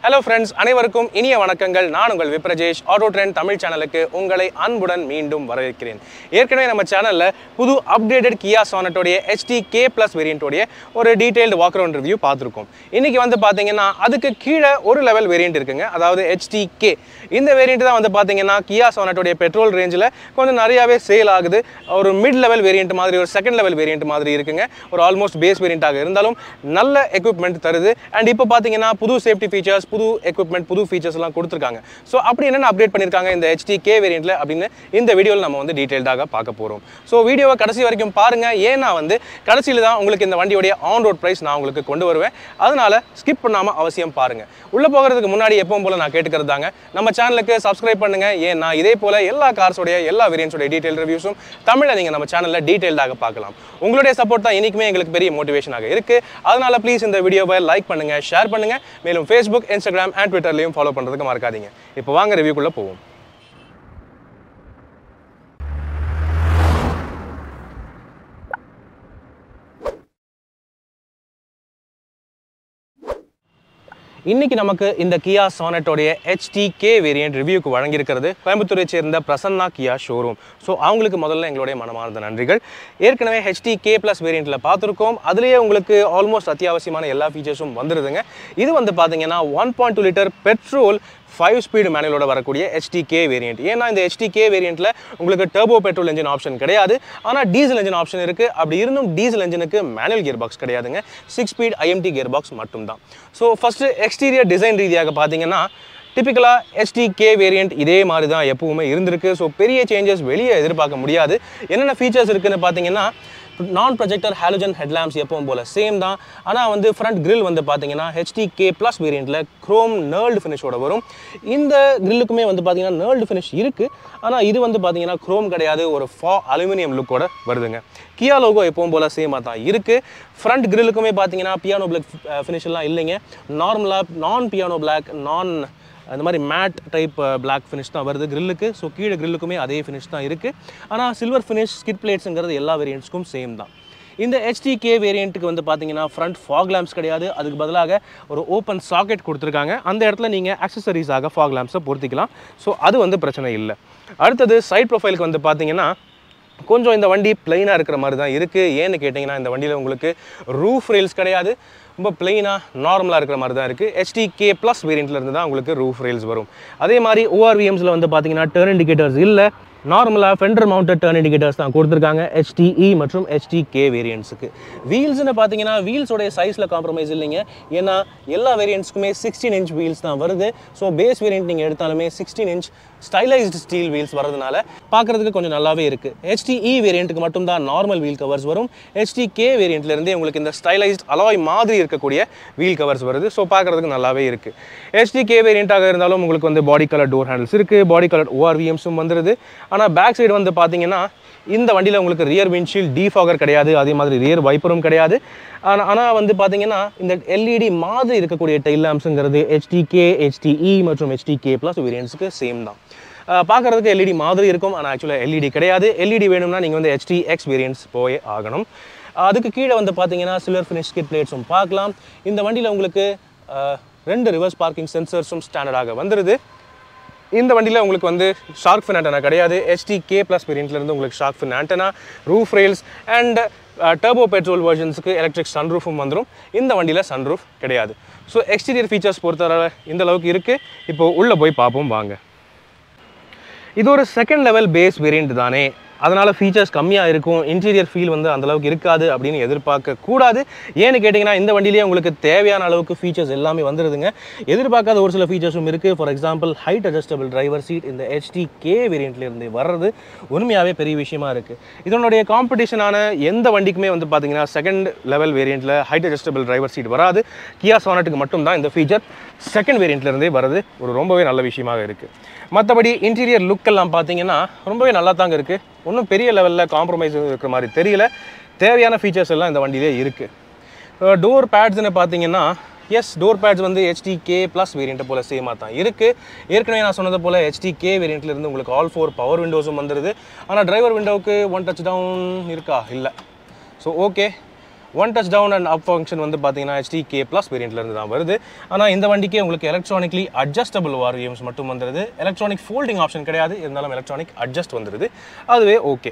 hello friends அனைவருக்கும் இனிய வணக்கங்கள் நான் உங்கள் விப்ரஜேஷ் ஆட்டோ ட்ரெண்ட் தமிழ் சேனலுக்கு உங்களை அன்புடன் மீண்டும் வரவேற்கிறேன் ஏற்கனவே நம்ம சேனலில் புது அப்டேட்டட் கியா சானட்டோடைய ஹெச்டி கே ப்ளஸ் வேரியண்ட்டோடைய ஒரு டீடைல்டு வாக் அரவுண்ட் ரிவ்யூ பார்த்துருக்கோம் இன்றைக்கி வந்து பார்த்தீங்கன்னா அதுக்கு கீழே ஒரு லெவல் வேரியண்ட் இருக்குங்க அதாவது ஹெச்டி கே இந்த வேரியண்ட் தான் வந்து பார்த்தீங்கன்னா கியா சானட்டோடைய பெட்ரோல் ரேஞ்சில் கொஞ்சம் நிறையாவே சேல் ஆகுது ஒரு மிட் லெவல் வேரியண்ட் மாதிரி ஒரு செகண்ட் லெவல் வேரியண்ட் மாதிரி இருக்குங்க ஒரு ஆல்மோஸ்ட் பேஸ் வேரியண்ட்டாக இருந்தாலும் நல்ல எக்யூப்மெண்ட் தருது அண்ட் இப்போ பார்த்தீங்கன்னா புது சேஃப்டி ஃபீச்சர்ஸ் புது எக்யூப்மெண்ட் புது ஃபீச்சர்ஸ் எல்லாம் கொடுத்துருக்காங்க ஸோ அப்படி என்னென்ன அப்டேட் பண்ணியிருக்காங்க இந்த ஹெச்டி கே வேரியண்ட்டில் அப்படின்னு இந்த வீடியோவில் நம்ம வந்து டீட்டெயில்டாக பார்க்க போகிறோம் ஸோ வீடியோவை கடைசி வரைக்கும் பாருங்கள் ஏன்னா வந்து கடைசியில் தான் உங்களுக்கு இந்த வண்டியோடைய ஆன் ரோட் ப்ரைஸ் நான் உங்களுக்கு கொண்டு வருவேன் அதனால் ஸ்கிப் பண்ணாமல் அவசியம் பாருங்கள் உள்ளே போகிறதுக்கு முன்னாடி எப்பவும் போல் நான் கேட்டுக்கிறது தாங்க நம்ம சேனலுக்கு சப்ஸ்கிரைப் பண்ணுங்கள் ஏன்னா இதே போல் எல்லா கார்ஸோடைய எல்லா வேரியன்ஸோடைய டீட்டெயில் ரிவ்யூஸும் தமிழில் நீங்கள் நம்ம சேனலில் டீட்டெயில்டாக பார்க்கலாம் உங்களுடைய சப்போர்ட் தான் என்றைக்குமே எங்களுக்கு பெரிய மோட்டிவேஷனாக இருக்குது அதனால் ப்ளீஸ் இந்த வீடியோவை லைக் பண்ணுங்கள் ஷேர் பண்ணுங்கள் மேலும் ஃபேஸ்புக் இன்ஸ்டாகிராம் அண்ட் ட்விட்டர்லையும் ஃபாலோ பண்ணுறதுக்கு மறக்காதீங்க இப்போ வாங்க ரிவ்யூக்குள்ளே போவோம் இன்னைக்கு நமக்கு இந்த கியா சானட்டோடைய HTK வேரியன்ட் ரிவ்யூக்கு வழங்கியிருக்கிறது கோயம்புத்தூரை சேர்ந்த பிரசன்னா கியா ஷோரூம் ஸோ அவங்களுக்கு முதல்ல எங்களுடைய மனமார்ந்த நன்றிகள் ஏற்கனவே HTK ப்ளஸ் வேரியண்ட்டில் பார்த்துருக்கோம் அதுலேயே உங்களுக்கு ஆல்மோஸ்ட் அத்தியாவசியமான எல்லா ஃபீச்சர்ஸும் வந்துடுதுங்க இது வந்து பார்த்தீங்கன்னா one point two litre petrol five speed மேனுவலோட வரக்கூடிய HTK வேரியண்ட் ஏன்னா இந்த HTK வேரியண்ட்டில் உங்களுக்கு டர்போ பெட்ரோல் என்ஜின் ஆப்ஷன் கிடையாது ஆனால் டீசல் என்ஜின் ஆப்ஷன் இருக்குது அப்படி இருந்தும் டீசல் என்ஜினுக்கு மேனுவல் கியர் பாக்ஸ் கிடையாதுங்க six speed IMT gear box மட்டும்தான் ஸோ ஃபஸ்ட்டு எக்ஸ்டீரியர் டிசைன் ரீதியாக பார்த்தீங்கன்னா டிப்பிக்கலாக HTK வேரியண்ட் இதே மாதிரி தான் எப்பவுமே இருந்திருக்கு ஸோ பெரிய சேஞ்சஸ் வெளியே எதிர்பார்க்க முடியாது என்னென்ன ஃபீச்சர்ஸ் இருக்குன்னு பார்த்தீங்கன்னா நான் ப்ரொஜெக்டர் ஹாலோஜன் ஹெட்லாம்ப்ஸ் எப்பவும் போல் சேம் தான் ஆனால் வந்து ஃப்ரண்ட் grill வந்து பார்த்தீங்கன்னா HTK ப்ளஸ் வேரியண்ட்டில் க்ரோம் நேர்ல்டு ஃபினிஷோட வரும் இந்த கிரில்லுக்குமே வந்து பார்த்தீங்கன்னா நேர்ல்டு ஃபினிஷ் இருக்குது ஆனால் இது வந்து பார்த்தீங்கன்னா க்ரோம் கிடையாது ஒரு ஃபா அலுமினியம் லுக்கோட வருதுங்க கியா லோகோ எப்பவும் போல் சேமாக தான் இருக்குது ஃப்ரண்ட் கிரில்லுக்குமே பார்த்தீங்கன்னா பியானோ பிளாக் ஃபினிஷ் எல்லாம் இல்லைங்க நார்மலாக நான் பியானோ பிளாக் நான் அந்த மாதிரி மேட் டைப் பிளாக் ஃபினிஷ் தான் வருது கிரில்லுக்கு ஸோ கீழே கிரில்லுக்குமே அதே ஃபினிஷ் தான் இருக்குது ஆனால் சில்வர் ஃபினிஷ் ஸ்கிட் பிளேட்ஸுங்கிறது எல்லா வேரியண்ட்ஸ்க்கும் சேம் தான் இந்த HTK வேரியண்ட்டுக்கு வந்து பார்த்தீங்கன்னா ஃப்ரண்ட் ஃபாக் லேம்ப்ஸ் கிடையாது அதுக்கு பதிலாக ஒரு ஓப்பன் சாக்கெட் கொடுத்துருக்காங்க அந்த இடத்துல நீங்கள் அக்சசரிஸாக ஃபாக் லேம்ப்ஸை பொருத்திக்கலாம் ஸோ அது வந்து பிரச்சனை இல்லை அடுத்தது சைட் ப்ரொஃபைலுக்கு வந்து பார்த்தீங்கன்னா கொஞ்சம் இந்த வண்டி பிளைனாக இருக்கிற மாதிரி தான் இருக்குது ஏன்னு கேட்டிங்கன்னா இந்த வண்டியில் உங்களுக்கு ரூஃப் ரெயில்ஸ் கிடையாது ரொம்ப பிளெயினாக நார்மலாக இருக்கிற மாதிரி தான் இருக்குது HTK ப்ளஸ் வேரியண்ட்டில் இருந்து தான் உங்களுக்கு ரூஃப் ரெயில்ஸ் வரும் அதே மாதிரி ஓஆர்விஎம்ஸில் வந்து பார்த்தீங்கன்னா டர்ன் இண்டிகேட்டர்ஸ் இல்லை நார்மலாக ஃபெண்டர் மவுண்டட் டர்ன் இண்டிகேட்டர்ஸ் தான் கொடுத்துருக்காங்க HTE மற்றும் HTK வேரியண்ட்ஸுக்கு வீல்ஸ்னு பார்த்தீங்கன்னா வீல்ஸோடைய சைஸில் காம்ப்ரமைஸ் இல்லைங்க ஏன்னா எல்லா வேரியண்ட்ஸ்க்குமே சிக்ஸ்டீன் இன்ச் வீல்ஸ் தான் வருது ஸோ பேஸ் வேரியண்ட் நீங்கள் எடுத்தாலுமே sixteen inch stylised steel wheels வரதுனால பார்க்குறதுக்கு கொஞ்சம் நல்லாவே இருக்குது HTE வேரியண்ட்டுக்கு மட்டும் தான் நார்மல் வீல் கவர்ஸ் வரும் HTK வேரியண்ட்லேருந்தே உங்களுக்கு இந்த ஸ்டைலைஸ்ட் அலாய் மாதிரி இருக்கக்கூடிய வீல் கவர்ஸ் வருது ஸோ பார்க்குறதுக்கு நல்லாவே இருக்குது HTK வேரியண்ட்டாக இருந்தாலும் உங்களுக்கு வந்து பாடி கலர் டோர் ஹேண்டில்ஸ் இருக்குது பாடி கலர் ஓஆர்விஎம்ஸும் வந்துருது ஆனால் பேக் சைடு வந்து பார்த்தீங்கன்னா இந்த வண்டியில் உங்களுக்கு ரியர் விண்ட்ஷீல்ட் டீஃபாகர் கிடையாது அதே மாதிரி ரியர் வைப்பரும் கிடையாது ஆனால் ஆனால் வந்து பார்த்தீங்கன்னா இந்த எல்இடி மாதிரி இருக்கக்கூடிய டைல் லேம்ப்ஸுங்கிறது HTK HTE மற்றும் HTK ப்ளஸ் வேரியண்ட்ஸுக்கு சேம் தான் பார்க்குறதுக்கு எல்இடி மாதிரி இருக்கும் ஆனால் ஆக்சுவலாக எல்இடி கிடையாது எல்இடி வேணும்னா நீங்கள் வந்து HTX வேரியண்ட்ஸ் போய் ஆகணும் அதுக்கு கீழே வந்து பார்த்தீங்கன்னா சில்வர் ஃபினிஷ் கிட் பிளேட்ஸும் பார்க்கலாம் இந்த வண்டியில் உங்களுக்கு அஹ், ரெண்டு ரிவர்ஸ் பார்க்கிங் சென்சர்ஸும் ஸ்டாண்டர்டாக வந்துடுது இந்த வண்டியில் உங்களுக்கு வந்து ஷார்க் ஃபின் ஆண்டனா கிடையாது HTK ப்ளஸ் வேரியண்ட்லேருந்து உங்களுக்கு shark fin antenna roof rails and turbo petrol வெர்ஷன்ஸுக்கு எலக்ட்ரிக் சன்ரூஃபும் வந்துடும் இந்த வண்டியில் சன்ரூஃப் கிடையாது ஸோ எக்ஸ்டீரியர் ஃபீச்சர்ஸ் பொறுத்தவரை இந்த அளவுக்கு இருக்குது இப்போ உள்ளே போய் பார்ப்போம் வாங்க இது ஒரு செகண்ட் லெவல் பேஸ் வேரியண்ட் தானே அதனால் ஃபீச்சர்ஸ் கம்மியாக இருக்கும் இன்டீரியர் ஃபீல் வந்து அந்த அளவுக்கு இருக்காது அப்படின்னு எதிர்பார்க்க கூடாது ஏன்னு கேட்டிங்கன்னா இந்த வண்டியிலேயே உங்களுக்கு தேவையான அளவுக்கு ஃபீச்சர்ஸ் எல்லாமே வந்துடுதுங்க எதிர்பார்க்காத ஒரு சில ஃபீச்சர்ஸும் இருக்குது for example height adjustable driver seat இந்த HTK வேரியண்ட்லேருந்து வர்றது உண்மையாகவே பெரிய விஷயமா இருக்குது இதனுடைய காம்படிஷனான எந்த வண்டிக்குமே வந்து பார்த்தீங்கன்னா செகண்ட் லெவல் வேரியண்ட்டில் ஹைட் அட்ஜஸ்டபிள் டிரைவர் சீட் வராது கியா சானட்டுக்கு மட்டும்தான் இந்த ஃபீச்சர் செகண்ட் வேரியண்ட்லேருந்தே வருது ஒரு ரொம்பவே நல்ல விஷயமாக இருக்குது மற்றபடி இன்டீரியர் லுக் எல்லாம் பார்த்தீங்கன்னா ரொம்பவே நல்லா தாங்க இருக்குது ஒன்றும் பெரிய லெவலில் காம்ப்ரமைஸ் இருக்கிற மாதிரி தெரியல தேவையான ஃபீச்சர்ஸ் எல்லாம் இந்த வண்டியிலே இருக்குது டோர் பேட்ஸ்னு பார்த்தீங்கன்னா எஸ் டோர் பேட்ஸ் வந்து HTK ப்ளஸ் வேரியண்ட்டை போல் சேமாக தான் இருக்குது ஏற்கனவே நான் சொன்னது போல் HTK வேரியண்ட்ல இருந்து உங்களுக்கு ஆல் ஃபோர் பவர் விண்டோஸும் வந்துடுது ஆனால் டிரைவர் விண்டோவுக்கு ஒன் டச் டவுன் இருக்கா இல்லை so okay one touch down and up function வந்து பார்த்தீங்கன்னா ஹெச்டி கே ப்ளஸ் வேரியண்ட்லேருந்து தான் வருது ஆனால் இந்த வண்டிக்கே உங்களுக்கு எலக்ட்ரானிக்லி அட்ஜஸ்டபிள் வாரியம்ஸ் மட்டும் வந்துடுது எலக்ட்ரானிக் ஃபோல்டிங் ஆப்ஷன் கிடையாது இருந்தாலும் எலக்ட்ரானிக் அட்ஜஸ்ட் வந்துடுது அதுவே okay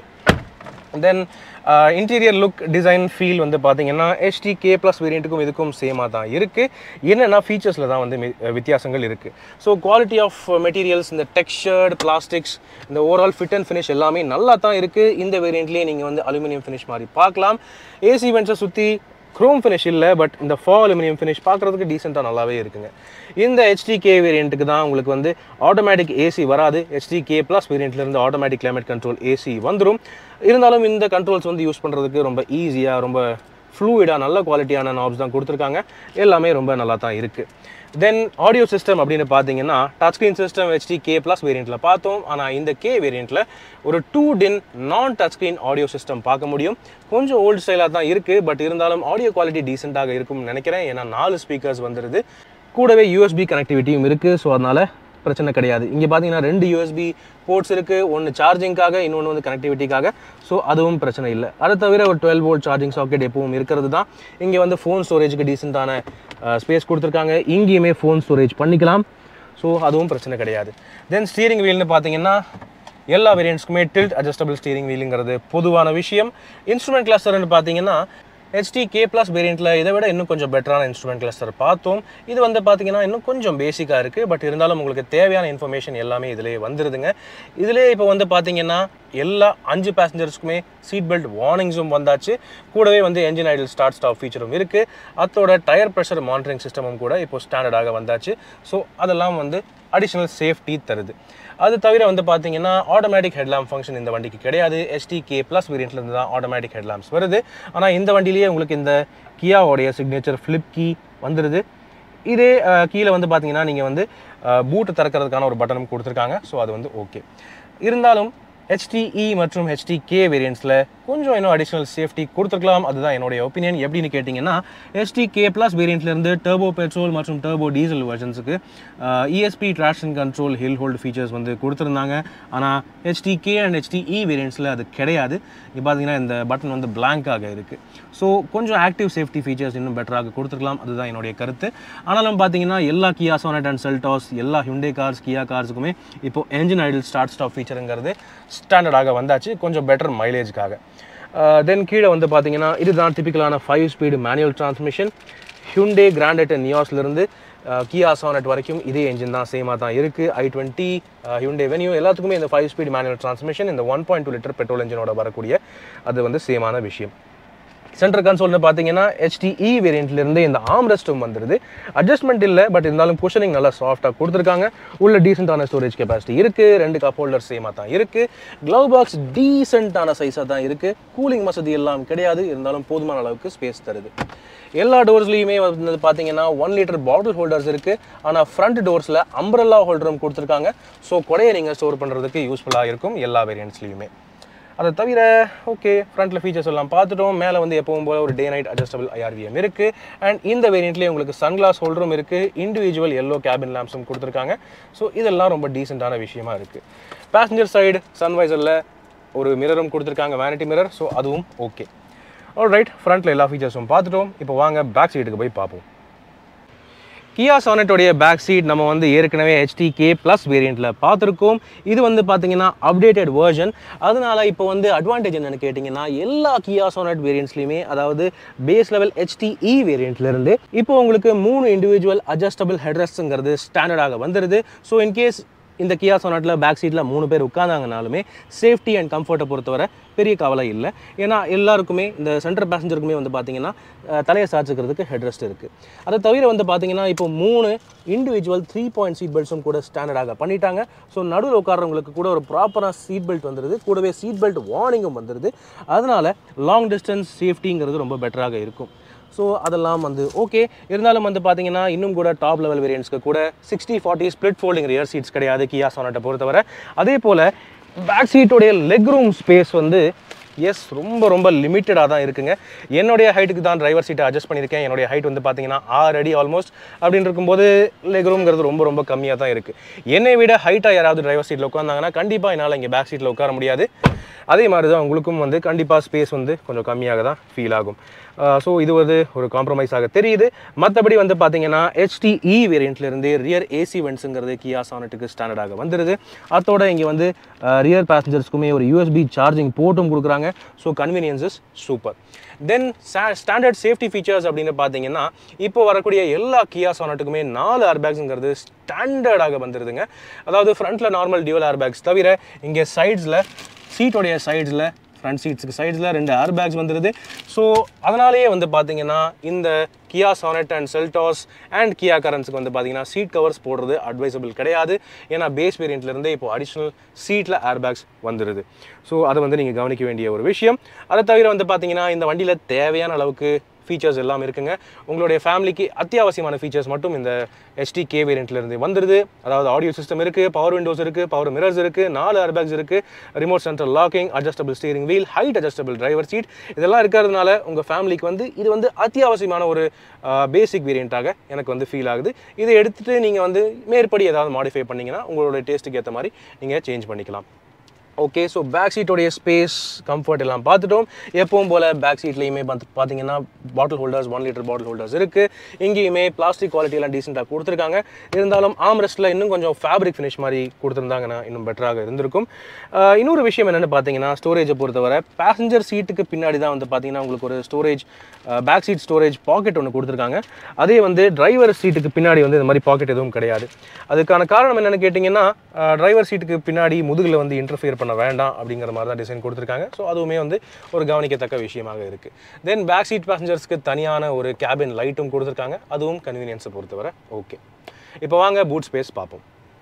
then interior look design feel வந்து பார்த்தீங்கன்னா ஹெச்டி கே ப்ளஸ் வேரியண்ட்டுக்கும் இதுக்கும் சேமாக தான் இருக்குது என்னென்னா ஃபீச்சர்ஸில் தான் வந்து மி- வித்தியாசங்கள் இருக்குது ஸோ குவாலிட்டி ஆஃப் மெட்டீரியல்ஸ் இந்த டெக்ஸ்சர்டு பிளாஸ்டிக்ஸ் இந்த ஓவரால் ஃபிட் அண்ட் ஃபினிஷ் எல்லாமே நல்லா தான் இருக்குது இந்த வேரியண்ட்லேயே நீங்கள் வந்து அலுமினியம் ஃபினிஷ் மாதிரி பார்க்கலாம் ஏசி வென்ட்ஸை சுற்றி க்ரோம் ஃபினிஷ் இல்லை பட் இந்த ஃபா அலுமினியம் ஃபினிஷ் பார்க்குறதுக்கு டீசெண்டாக நல்லாவே இருக்குங்க இந்த HDK வேரியண்ட்டுக்கு தான் உங்களுக்கு வந்து ஆட்டோமேட்டிக் ஏசி வராது HDK ப்ளஸ் வேரியண்ட்லேருந்து ஆட்டோமேட்டிக் கிளைமேட் கண்ட்ரோல் ஏசி வந்துடும் இருந்தாலும் இந்த கண்ட்ரோல்ஸ் வந்து யூஸ் பண்ணுறதுக்கு ரொம்ப ஈஸியாக ரொம்ப ஃப்ளூயிடாக நல்ல குவாலிட்டியான நாப்ஸ் தான் கொடுத்துருக்காங்க எல்லாமே ரொம்ப நல்லா தான் இருக்குது தென் ஆடியோ சிஸ்டம் அப்படின்னு பார்த்தீங்கன்னா touch screen system HT K plus வேரியண்ட்டில் பார்த்தோம் ஆனால் இந்த கே வேரியண்ட்டில் ஒரு டூ டின் நான் டச் ஸ்க்ரீன் ஆடியோ சிஸ்டம் பார்க்க முடியும் கொஞ்சம் ஓல்டு ஸ்டைலாக தான் இருக்குது பட் இருந்தாலும் ஆடியோ குவாலிட்டி டீசெண்டாக இருக்கும்னு நினைக்கிறேன் ஏன்னா நாலு ஸ்பீக்கர்ஸ் வந்துடுது கூடவே யூஎஸ்பி கனெக்டிவிட்டியும் இருக்குது ஸோ அதனால் பிரச்சனை கிடையாது இங்கே பார்த்தீங்கன்னா ரெண்டு யூஎஸ்பி போர்ட்ஸ் இருக்குது ஒன்று சார்ஜிங்காக இன்னொன்று வந்து கனெக்டிவிட்டிக்காக ஸோ அதுவும் பிரச்சனை இல்லை அதை தவிர ஒரு டுவெல் வோல்ட் சார்ஜிங் சாக்கெட் எப்பவும் இருக்கிறது தான் இங்கே வந்து ஃபோன் ஸ்டோரேஜுக்கு டீசெண்டான ஸ்பேஸ் கொடுத்துருக்காங்க இங்கேயுமே ஃபோன் ஸ்டோரேஜ் பண்ணிக்கலாம் ஸோ அதுவும் பிரச்சனை கிடையாது தென் ஸ்டீரிங் வீல்னு பார்த்தீங்கன்னா எல்லா வேரியண்ட்ஸ்க்குமே டில்ட் அட்ஜஸ்டபிள் ஸ்டீரிங் வீலுங்கிறது பொதுவான விஷயம் இன்ஸ்ட்ருமெண்ட் கிளஸ்டர்னு பார்த்தீங்கன்னா ஹெச்டி கே ப்ளஸ் வேரியண்ட்டில் இதை விட இன்னும் கொஞ்சம் பெட்டரான இன்ஸ்ட்ருமெண்ட் கிளஸ்டர் பார்த்தோம் இது வந்து பார்த்தீங்கன்னா இன்னும் கொஞ்சம் பேசிக்காக இருக்குது பட் இருந்தாலும் உங்களுக்கு தேவையான இன்ஃபர்மேஷன் எல்லாமே இதிலே வந்துடுதுங்க இதிலே இப்போ வந்து பார்த்தீங்கன்னா எல்லா அஞ்சு பேசஞ்சர்ஸ்க்குமே சீட் பெல்ட் வார்னிங்ஸும் வந்தாச்சு கூடவே வந்து என்ஜின் ஐடல் ஸ்டார்ட் ஸ்டாப் ஃபீச்சரும் இருக்குது அதோட டயர் ப்ரெஷர் மானிட்டரிங் சிஸ்டமும் கூட இப்போ ஸ்டாண்டர்டாக வந்தாச்சு ஸோ அதெல்லாம் வந்து அடிஷ்னல் சேஃப்டி தருது அது தவிர வந்து பார்த்தீங்கன்னா ஆட்டோமேட்டிக் ஹெட்லாம்ப் ஃபங்க்ஷன் இந்த வண்டிக்கு கிடையாது எஸ்டி கே ப்ளஸ் வேரியண்ட்லேருந்து தான் ஆட்டோமேட்டிக் ஹெட்லாம்ப்ஸ் வருது ஆனால் இந்த வண்டியிலேயே உங்களுக்கு இந்த கியாவோடைய சிக்னேச்சர் ஃப்ளிப் கீ வந்துடுது இதே அஹ், கீழே வந்து பார்த்தீங்கன்னா நீங்கள் வந்து பூட்டு திறக்கிறதுக்கான ஒரு பட்டனும் கொடுத்துருக்காங்க ஸோ அது வந்து ஓகே இருந்தாலும் HTE மற்றும் HTK வேரியண்ட்ஸில் கொஞ்சம் இன்னும் அடிஷ்னல் சேஃப்டி கொடுத்துருக்கலாம் அதுதான் என்னுடைய ஒப்பீனியன் எப்படின்னு கேட்டிங்கன்னா HTK ப்ளஸ் வேரியண்ட்லேருந்து டர்போ பெட்ரோல் மற்றும் டர்போ டீசல் வெர்ஷன்ஸுக்கு ESP traction control hill hold features வந்து கொடுத்துருந்தாங்க ஆனால் HTK அண்ட் HTE வேரியண்ட்ஸில் அது கிடையாது இங்கே பார்த்தீங்கன்னா இந்த பட்டன் வந்து blank-ஆக இருக்குது ஸோ கொஞ்சம் ஆக்டிவ் சேஃப்டி ஃபீச்சர்ஸ் இன்னும் பெட்டராக கொடுத்துருக்கலாம் அதுதான் என்னுடைய கருத்து ஆனாலும் பார்த்தீங்கன்னா எல்லா கியா சோனட் அண்ட் செல்டாஸ் எல்லா ஹிண்டே கார்ஸ் கியா கார்ஸுக்குமே இப்போ என்ஜின் ஐடல் ஸ்டார்ட் ஸ்டாப் ஃபீச்சருங்கிறது ஸ்டாண்டர்டாக வந்தாச்சு கொஞ்சம் பெட்டர் மைலேஜ்க்காக தென் கீழே வந்து பார்த்தீங்கன்னா இதுதான் டிபிக்கலான five speed manual transmission Hyundai Grand நியாஸ்லேருந்து கியா சானட் வரைக்கும் இதே என்ஜின் தான் சேமாக தான் இருக்குது ஐ டுவெண்ட்டி ஹியூண்டே வெனியூ எல்லாத்துக்குமே இந்த ஃபைவ் ஸ்பீட் மேனுவல் டிரான்ஸ்மிஷன் இந்த one point two litre petrol என்ஜினோட வரக்கூடிய அது வந்து சேமான விஷயம் சென்டர் கன்சோல்னு பார்த்தீங்கன்னா HTE வேரியண்ட்லேருந்து இந்த ஆம் ரெஸ்ட்டும் வந்துருது அட்ஜஸ்ட்மெண்ட் இல்லை பட் இருந்தாலும் குஷனிங் நல்லா சாஃப்டாக கொடுத்துருக்காங்க உள்ள டீசெண்டான ஸ்டோரேஜ் கெப்பாசிட்டி இருக்குது ரெண்டு கப் ஹோல்டர் சேமாக தான் இருக்குது க்ளவ் பாக்ஸ் டீசெண்டான சைஸாக தான் இருக்குது கூலிங் வசதி எல்லாம் கிடையாது இருந்தாலும் போதுமான அளவுக்கு ஸ்பேஸ் தருது எல்லா டோர்ஸ்லையுமே வந்து பார்த்தீங்கன்னா ஒன் லிட்டர் பாட்டில் ஹோல்டர்ஸ் இருக்குது ஆனால் ஃப்ரண்ட் டோர்ஸில் அம்ப்ரல்லா ஹோல்டரும் கொடுத்துருக்காங்க ஸோ கொடையை நீங்கள் ஸ்டோர் பண்ணுறதுக்கு யூஸ்ஃபுல்லாக இருக்கும் எல்லா வேரியண்ட்ஸ்லையுமே அதை தவிர ஓகே ஃப்ரண்ட்டில் ஃபீச்சர்ஸ் எல்லாம் பார்த்துட்டோம் மேலே வந்து எப்பவும் போல ஒரு டே நைட் அட்ஜஸ்டபிள் ஐஆர்விஎம் இருக்குது அண்ட் இந்த வேரியண்ட்லேயே உங்களுக்கு சன்கிளாஸ் ஹோல்டரும் இருக்குது இண்டிவிஜுவல் எல்லோ கேபின் லேம்ப்ஸும் கொடுத்துருக்காங்க ஸோ இதெல்லாம் ரொம்ப டீசெண்டான விஷயமா இருக்குது பேசஞ்சர் சைடு சன்வைசரில் ஒரு மிரரும் கொடுத்துருக்காங்க வேனிட்டி மிரர் ஸோ அதுவும் ஓகே ரைட் ஃப்ரண்ட்டில் எல்லா ஃபீச்சர்ஸும் பார்த்துட்டோம் இப்போ வாங்க பேக் சீட்டுக்கு போய் பார்ப்போம் கியா சானட்டோடைய பேக் சீட் நம்ம வந்து ஏற்கனவே HTK ப்ளஸ் வேரியண்ட்டில் பார்த்துருக்கோம் இது வந்து பார்த்தீங்கன்னா அப்டேட்டட் வெர்ஷன் அதனால இப்போ வந்து அட்வான்டேஜ் என்னன்னு கேட்டிங்கன்னா எல்லா கியா சானட் வேரியண்ட்ஸ்லையுமே அதாவது பேஸ் லெவல் HTE வேரியண்ட்லேருந்து இப்போ உங்களுக்கு மூணு இண்டிவிஜுவல் அட்ஜஸ்டபிள் ஹெட்ரஸ்ங்கிறது ஸ்டாண்டர்டாக வந்துடுது ஸோ இன்கேஸ் இந்த கியா சொனாட்டில் பேக் சீட்டில் மூணு பேர் உட்காந்தாங்கனாலுமே சேஃப்டி அண்ட் கம்ஃபர்ட்டை பொறுத்தவரை பெரிய கவலை இல்லை ஏன்னா எல்லாருக்குமே இந்த சென்டர் பேசஞ்சருக்குமே வந்து பார்த்தீங்கன்னா அஹ், தலையை சாய்ச்சிக்கிறதுக்கு ஹெட்ரெஸ்ட் இருக்குது அதை தவிர வந்து பார்த்தீங்கன்னா இப்போ மூணு இண்டிவிஜுவல் த்ரீ பாயிண்ட் சீட் பெல்ட்ஸும் கூட ஸ்டாண்டர்டாக பண்ணிட்டாங்க ஸோ நடுவில் உட்காரவங்களுக்கு கூட ஒரு ப்ராப்பராக சீட் பெல்ட் வந்துடுது கூடவே சீட் பெல்ட் வார்னிங்கும் வந்துடுது அதனால லாங் டிஸ்டன்ஸ் சேஃப்டிங்கிறது ரொம்ப பெட்டராக இருக்கும் ஸோ அதெல்லாம் வந்து ஓகே இருந்தாலும் வந்து பார்த்தீங்கன்னா இன்னும் கூட டாப் லெவல் வேரியன்ட்ஸ்க்கு கூட sixty forty split folding rear seats கிடையாது கியா சொனாட்டை பொறுத்தவரை அதே போல் பேக் சீட்டோடைய லெக் ரூம் ஸ்பேஸ் வந்து எஸ் ரொம்ப ரொம்ப லிமிட்டடாக தான் இருக்குங்க என்னுடைய ஹைட்டுக்கு தான் டிரைவர் சீட்டை அட்ஜஸ்ட் பண்ணியிருக்கேன் என்னுடைய ஹைட் வந்து பார்த்தீங்கன்னா ஆறு அடி ஆல்மோஸ்ட் அப்படின்னு இருக்கும்போது லெக் ரூம்ங்கிறது ரொம்ப ரொம்ப கம்மியாக தான் இருக்குது என்னை விட ஹைட்டாக யாராவது டிரைவர் சீட்டில் உட்காந்தாங்கன்னா கண்டிப்பாக என்னால் இங்கே பேக் சீட்டில் உட்கார முடியாது அதே மாதிரி தான் உங்களுக்கும் வந்து கண்டிப்பாக ஸ்பேஸ் வந்து கொஞ்சம் கம்மியாக தான் ஃபீல் ஆகும் ஸோ இது வந்து ஒரு காம்ப்ரமைஸாக தெரியுது மற்றபடி வந்து பார்த்தீங்கன்னா HTE வேரியண்ட்லேருந்து ரியர் ஏசி வென்ட்ஸுங்கிறது கியா சானட்டுக்கு ஸ்டாண்டர்டாக வந்துடுது அதோட இங்கே வந்து ரியர் பேசஞ்சர்ஸ்க்குமே ஒரு யூஎஸ்பி சார்ஜிங் போர்ட்டும் கொடுக்குறாங்க so convenience is super then standard safety features அப்படின்னு பார்த்தீங்கன்னா இப்போ வரக்கூடிய எல்லா கியா சானட்டுக்குமே நாலு ஏர்பேக்ஸுங்கிறது ஸ்டாண்டர்டாக வந்துடுதுங்க அதாவது ஃப்ரண்ட்டில் நார்மல் டியூவல் ஏர்பேக்ஸ் தவிர இங்கே சைட்ஸில் சீட்டோடைய சைட்ஸில் ஃப்ரண்ட் சீட்ஸுக்கு சைட்ஸில் ரெண்டு ஏர் பேக்ஸ் வந்துடுது ஸோ அதனாலேயே வந்து பார்த்தீங்கன்னா இந்த Kia Sonet and Seltos and Kia கரன்ஸுக்கு வந்து பார்த்தீங்கன்னா சீட் கவர்ஸ் போடுறது அட்வைசபிள் கிடையாது ஏன்னா பேஸ் வேரியண்ட்லேருந்தே இப்போ அடிஷ்னல் சீட்டில் ஏர் பேக்ஸ் வந்துடுது ஸோ அதை வந்து நீங்கள் கவனிக்க வேண்டிய ஒரு விஷயம் அதை தவிர வந்து பார்த்தீங்கன்னா இந்த வண்டியில் தேவையான அளவுக்கு ஃபீச்சர்ஸ் எல்லாம் இருக்குங்க உங்களுடைய ஃபேமிலிக்கு அத்தியாவசியமான ஃபீச்சர்ஸ் மட்டும் இந்த HT கே வேரியண்ட்லேருந்து வந்துடுது அதாவது ஆடியோ சிஸ்டம் இருக்குது பவர் விண்டோஸ் இருக்குது பவர் மிரர்ஸ் இருக்குது நாலு ஏர்பேக்ஸ் இருக்குது remote central locking adjustable steering wheel height adjustable driver seat இதெல்லாம் இருக்கிறதுனால உங்கள் ஃபேமிலிக்கு வந்து இது வந்து அத்தியாவசியமான ஒரு பேசிக் வேரியண்ட்டாக எனக்கு வந்து ஃபீல் ஆகுது இதை எடுத்துகிட்டு நீங்கள் வந்து மேற்படி ஏதாவது மாடிஃபை பண்ணிங்கன்னா உங்களோட டேஸ்ட்டுக்கு ஏற்ற மாதிரி நீங்கள் சேஞ்ச் பண்ணிக்கலாம் ஓகே ஸோ பேக் சீட்டோடைய ஸ்பேஸ் கம்ஃபர்ட் எல்லாம் பார்த்துட்டோம் எப்பவும் போல் பேக் சீட்லேயுமே பார்த்து பார்த்தீங்கன்னா bottle holders one litre bottle holders இருக்குது இங்கேயுமே பிளாஸ்டிக் குவாலிட்டி எல்லாம் டீசெண்டாக கொடுத்துருக்காங்க இருந்தாலும் ஆம்ரெஸ்ட்டில் இன்னும் கொஞ்சம் ஃபேப்ரிக் ஃபினிஷ் மாதிரி கொடுத்துருந்தாங்கன்னா இன்னும் பெட்டராக இருந்திருக்கும் ஆஹ் இன்னொரு விஷயம் என்னென்னு பார்த்தீங்கன்னா ஸ்டோரேஜை பொறுத்தவரை பேசஞ்சர் சீட்டுக்கு பின்னாடி தான் வந்து பார்த்தீங்கன்னா உங்களுக்கு ஒரு storage back seat storage pocket ஒன்று கொடுத்துருக்காங்க அதே வந்து டிரைவர் சீட்டுக்கு பின்னாடி வந்து இந்த மாதிரி பாக்கெட் எதுவும் கிடையாது அதுக்கான காரணம் என்னென்னு கேட்டிங்கன்னா டிரைவர் சீட்டுக்கு பின்னாடி முதுகில் வந்து இன்டர்ஃபியர் பண்ண வேண்டாம் அப்படிங்கிற மாதிரி தான் டிசைன் கொடுத்துருக்காங்க ஸோ அதுவுமே வந்து ஒரு கவனிக்கத்தக்க விஷயமாக இருக்குது தென் பேக் சீட் பேசஞ்சர்ஸ்க்கு தனியான ஒரு கேபின் லைட்டும் கொடுத்துருக்காங்க அதுவும் கன்வீனியன்ஸை பொறுத்தவரை ஓகே இப்போ வாங்க பூட் ஸ்பேஸ் பார்ப்போம்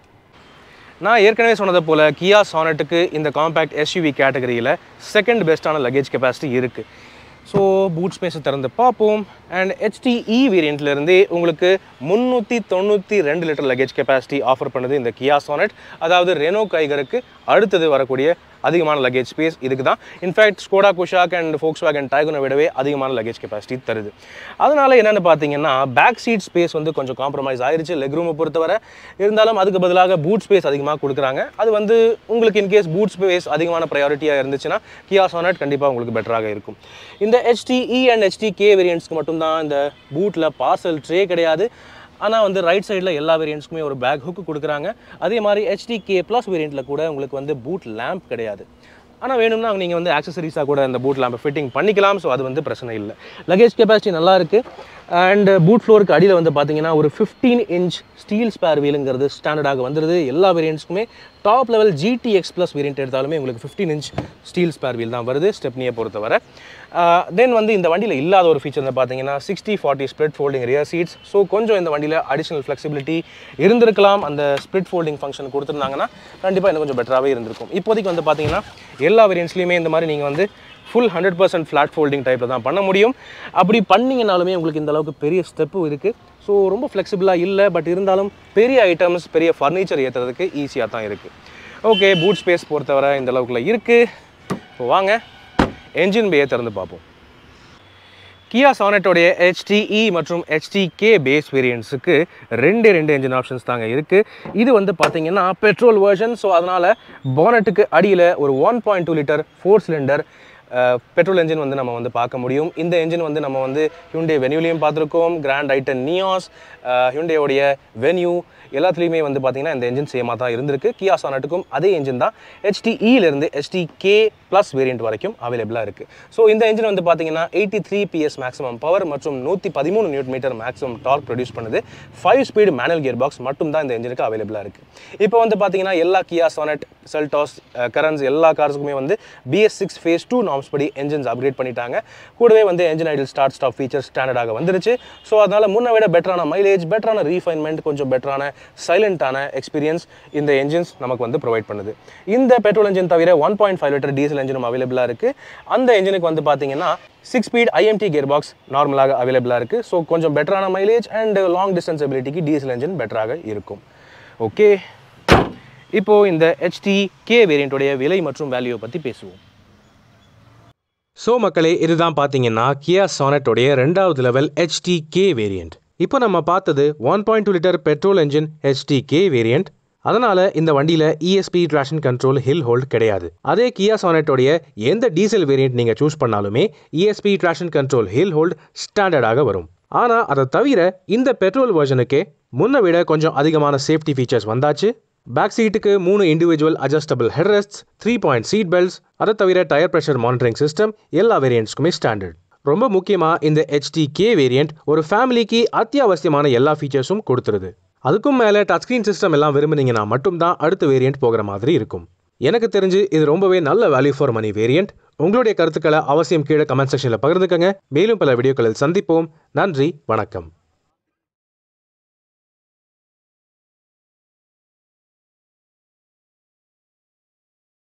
நான் ஏற்கனவே சொன்னதை போல் கியா சானட்டுக்கு இந்த காம்பேக்ட் எஸ்யூவி கேட்டகரியில் செகண்ட் பெஸ்ட்டான லக்கேஜ் கெப்பாசிட்டி இருக்குது ஸோ பூட் ஸ்பேஸை திறந்து பார்ப்போம் அண்ட் HTE வேரியண்ட்லேருந்தே உங்களுக்கு முந்நூற்றி தொண்ணூற்றி ரெண்டு லிட்டர் லக்கேஜ் கெப்பாசிட்டி ஆஃபர் பண்ணுது இந்த கியா சானட் அதாவது ரெனோ கைகருக்கு அடுத்தது வரக்கூடிய அதிகமான லக்கேஜ் ஸ்பேஸ் இதுக்கு தான் in fact Skoda Kushaq and Volkswagen டைகனை விடவே அதிகமான லக்கேஜ் கெப்பாசிட்டி தருது அதனால என்னென்னு பார்த்தீங்கன்னா பேக் சீட் ஸ்பேஸ் வந்து கொஞ்சம் காம்ப்ரமைஸ் ஆயிருச்சு லெக் ரூமை பொறுத்தவரை இருந்தாலும் அதுக்கு பதிலாக பூட் ஸ்பேஸ் அதிகமாக கொடுக்குறாங்க அது வந்து உங்களுக்கு இன்கேஸ் பூட் ஸ்பேஸ் அதிகமான ப்ரையாரிட்டியாக இருந்துச்சுன்னா கியா சானட் கண்டிப்பாக உங்களுக்கு பெட்டராக இருக்கும் இந்த HTE அண்ட் HTK வேரியண்ட்ஸ்க்கு மட்டும்தான் இந்த பூட்டில் பார்சல் ட்ரே கிடையாது ஆனால் வந்து ரைட் சைடில் எல்லா வேரியண்ட்ஸ்க்குமே ஒரு பேக் ஹுக்கு கொடுக்குறாங்க அதே மாதிரி HTK ப்ளஸ் வேரியண்ட்டில் கூட உங்களுக்கு வந்து பூட் லேம்ப் கிடையாது ஆனால் வேணும்னா நீங்கள் வந்து ஆக்சசரிஸாக கூட இந்த பூட் லேம்பை ஃபிட்டிங் பண்ணிக்கலாம் ஸோ அது வந்து பிரச்சனை இல்லை லக்கேஜ் கெப்பாசிட்டி நல்லா இருக்குது அண்ட் பூட் ஃப்ளோருக்கு அடியில் வந்து பார்த்தீங்கன்னா ஒரு ஃபிஃப்டீன் இன்ச் ஸ்டீல் ஸ்பேர் வீலுங்கிறது ஸ்டாண்டர்டாக வந்துடுது எல்லா வேரியண்ட்ஸ்க்குமே top level GTX plus variant எடுத்தாலுமே உங்களுக்கு fifteen inch steel spare wheel தான் வருது ஸ்டெப்னியை பொறுத்தவரை தென் வந்து இந்த வண்டியில் இல்லாத ஒரு ஃபீச்சர் வந்து பார்த்தீங்கன்னா sixty forty split folding rear seats so கொஞ்சம் இந்த வண்டியில் அடிஷனல் ஃப்ளெக்சிபிலிட்டி இருந்திருக்கலாம் அந்த ஸ்ப்ளிட் ஃபோல்டிங் ஃபங்க்ஷன் கொடுத்துருந்தாங்கன்னா கண்டிப்பாக இன்னும் கொஞ்சம் பெட்டராகவே இருந்திருக்கும் இப்போதைக்கு வந்து பார்த்தீங்கன்னா எல்லா வேரியன்ட்ஸ்லையுமே இந்த மாதிரி நீங்கள் வந்து full hundred percent flat folding டைப்பில் தான் பண்ண முடியும் அப்படி பண்ணிங்கனாலுமே உங்களுக்கு இந்த அளவுக்கு பெரிய ஸ்டெப்பும் இருக்குது ஸோ ரொம்ப ஃப்ளெக்சிபிளாக இல்லை பட் இருந்தாலும் பெரிய ஐட்டம்ஸ் பெரிய ஃபர்னிச்சர் ஏற்றுறதுக்கு ஈஸியாக தான் இருக்குது ஓகே பூட் ஸ்பேஸ் பொறுத்தவரை இந்த அளவுக்குள்ள இருக்குது இப்போ வாங்க என்ஜின் பேயை திறந்து பார்ப்போம் கியா சானட்டோடைய HTE மற்றும் HTK பேஸ் வேரியன்ட்ஸுக்கு ரெண்டு ரெண்டு என்ஜின் ஆப்ஷன்ஸ் தாங்க இருக்குது இது வந்து பார்த்தீங்கன்னா பெட்ரோல் வெர்ஷன் ஸோ அதனால் பானட்டுக்கு அடியில் ஒரு one point two litre four cylinder petrol engine வந்து நம்ம வந்து பார்க்க முடியும் இந்த என்ஜின் வந்து நம்ம வந்து ஹியூண்டே வென்யூலையும் பார்த்துருக்கோம் கிராண்ட் ஐட்டன் நியாஸ் ஹியூண்டேயோடைய வென்யூ எல்லாத்துலேயுமே வந்து பார்த்தீங்கன்னா இந்த என்ஜின் சேமாக தான் இருந்திருக்கு கியா சானட்டுக்கும் அதே என்ஜின் தான் HTE-லேருந்து HTK ப்ளஸ் வேரியண்ட் வரைக்கும் அவைலபிளாக இருக்குது ஸோ இந்த என்ஜின் வந்து பார்த்தீங்கன்னா eighty three PS maximum power மற்றும் நூற்றி பதிமூணு newton metre maximum torque produce பண்ணுது five speed manual gear box மட்டும் தான் இந்த என்ஜினுக்கு அவைலபிளாக இருக்குது இப்போ வந்து பார்த்தீங்கன்னா எல்லா கியா சானட் செல்டாஸ் கரன்ஸ் எல்லா கார்ஸுக்குமே வந்து BS six phase two norms படி என்ஜின்ஸ் அப்கிரேட் பண்ணிட்டாங்க கூடவே வந்து engine idle start stop feature ஸ்டாண்டர்டாக வந்துருச்சு ஸோ அதனால் முன்ன விட பெட்டரான மைலேஜ் பெட்டரான ரீஃபைன்மெண்ட் கொஞ்சம் பெட்டரான சைலண்டான எக்ஸ்பீரியன்ஸ் இந்த என்ஜின்ஸ் நமக்கு வந்து ப்ரொவைட் பண்ணுது இந்த பெட்ரோல் என்ஜின் தவிர one point five litre diesel என்ஜினும் அவைலபிளாக இருக்குது அந்த என்ஜினுக்கு வந்து பார்த்தீங்கன்னா six speed IMT gear box நார்மலாக அவைலபிளாக இருக்குது ஸோ கொஞ்சம் பெட்டரான மைலேஜ் அண்ட் லாங் டிஸ்டன்ஸ் எபிலிட்டிக்கு டீசல் என்ஜின் பெட்டராக இருக்கும் ஓகே இப்போ இந்த HT கே வேரியண்ட்டுடைய விலை மற்றும் வேல்யூவை பற்றி பேசுவோம் ஸோ மக்களே இதுதான் பார்த்தீங்கன்னா கியா சானட்டோடைய ரெண்டாவது லெவல் HT கே வேரியண்ட் இப்போ நம்ம பார்த்தது one point two litre petrol engine HT K variant அதனால இந்த வண்டியில ESP traction control hill hold கிடையாது அதே கியா சானட்டோடைய எந்த டீசல் வேரியன்ட் நீங்க சூஸ் பண்ணாலுமே ESP traction control hill hold ஸ்டாண்டர்டாக வரும் ஆனா அதை தவிர இந்த பெட்ரோல் வெர்ஷனுக்கே முன்ன விட கொஞ்சம் அதிகமான சேஃப்டி ஃபீச்சர்ஸ் வந்தாச்சு பேக் சீட்டுக்கு மூணு individual adjustable headrest three point seat belts அதை தவிர டயர் ப்ரெஷர் மானிட்டரிங் சிஸ்டம் எல்லா வேரியண்ட்ஸ்க்குமே ஸ்டாண்டர்ட் ரொம்ப முக்கியமாக இந்த HT கே வேரியண்ட் ஒரு ஃபேமிலிக்கு அத்தியாவசியமான எல்லா ஃபீச்சர்ஸும் கொடுத்துருது அதுக்கும் மேலே டச் ஸ்க்ரீன் சிஸ்டம் எல்லாம் விரும்புனீங்கன்னா மட்டும்தான் அடுத்த வேரியண்ட் போகிற மாதிரி இருக்கும் எனக்கு தெரிஞ்சு இது ரொம்பவே நல்ல வேல்யூ ஃபார் மணி வேரியண்ட் உங்களுடைய கருத்துக்களை அவசியம் கீழே கமெண்ட் செக்ஷனில் பகிர்ந்துக்கங்க மேலும் பல வீடியோக்களில் சந்திப்போம் நன்றி வணக்கம்